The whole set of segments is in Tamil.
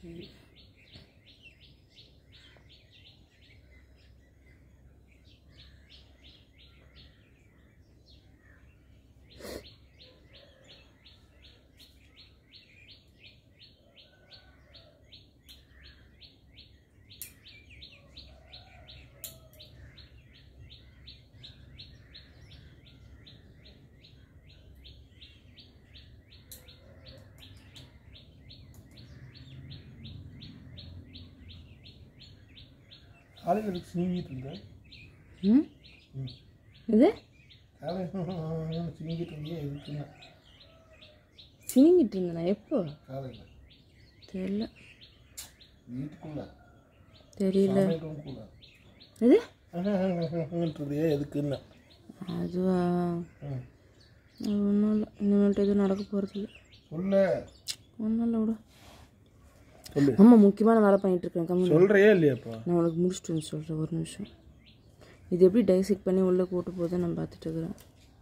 காலையில் எதுக்கு சிங்கிட்டு இருந்தேன் ம் இது காலையில் சிங்கிட்டு இருந்தேன் எதுக்குன்னா சினிங்கிட்டு இருந்தேனா எப்போ காலையில் தெரியல வீட்டுக்குள்ள தெரியல சமையல் ரூம்குள்ள இது இருந்தே எதுக்குன்னா அதுவா ம். அது ஒன்றும் இல்லை இனிமேல்ட்டு எதுவும் நடக்க போகிறது இல்லை சொல்லு ஒன்றும் இல்லை விட சொல்லு அம்மா முக்கியமான வேலை பண்ணிட்டு இருக்கேன் கம்மி சொல்கிறியா இல்லையாப்பா நான் உனக்கு முடிச்சுட்டு வந்து சொல்கிறேன் ஒரு நிமிஷம் இது எப்படி டைசிக் பண்ணி உள்ளே கூட்டு போகுது நான் பார்த்துட்டு இருக்கிறேன்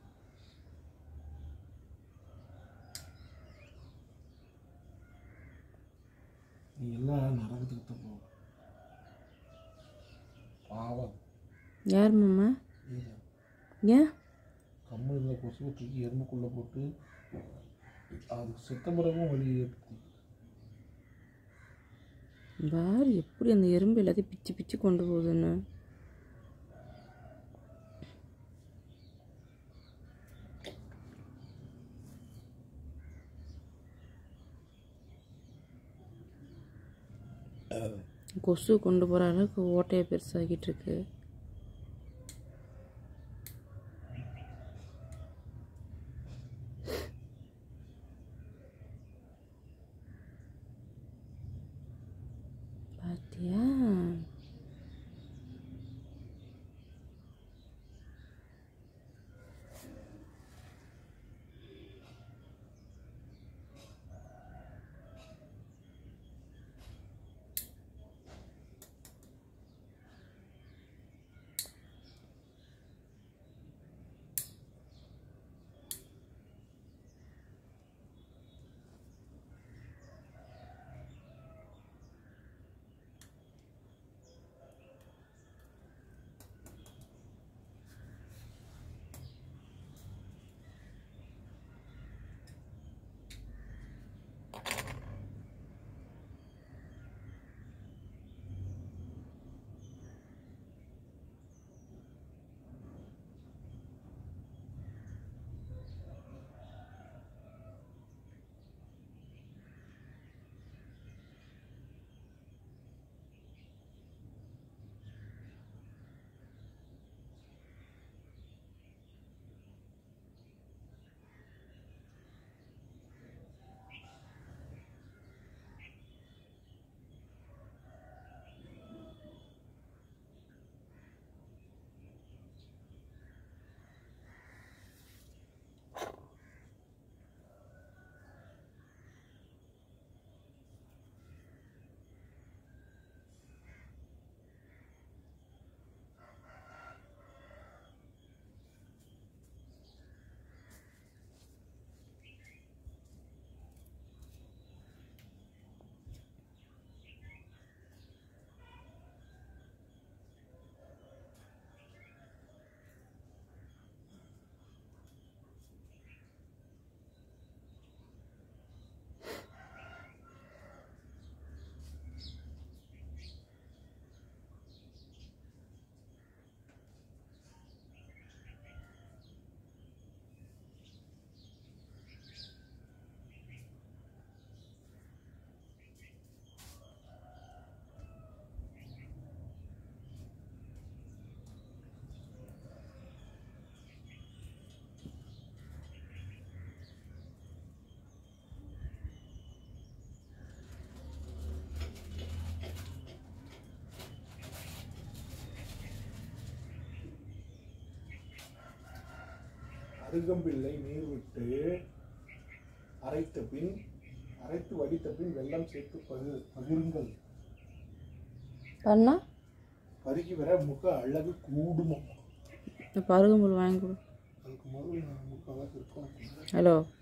நீ எல்லாம் நரகத்துக்கு தான் போகும் பாவம் யார் மாமா நீதான். ஏன் கம்மல் இருந்த கொசுவை தூக்கி எறும்புக்குள்ளே போட்டு அதுக்கு செத்த பிறகும் வலி ஏற்படுத்தி பார் எப்படி அந்த எறும்பு எல்லாத்தையும் பிச்சு பிச்சு கொண்டு போகுதுன்னு கொசு கொண்டு போகிற அளவுக்கு ஓட்டையை பெருசாகிட்டு இருக்கு பாத்தியா அருகம்பில்லை நீர் விட்டு அரைத்த பின் அரைத்து வடித்த பின் வெல்லம் சேர்த்து பகு பகிருங்கள் பண்ணா பருகி வர முக அழகு கூடுமோ இப்போ அருகம்புல் வாங்கி கொடு அதுக்கு முதல்ல முக்கால்வாசி இருக்கும் ஹலோ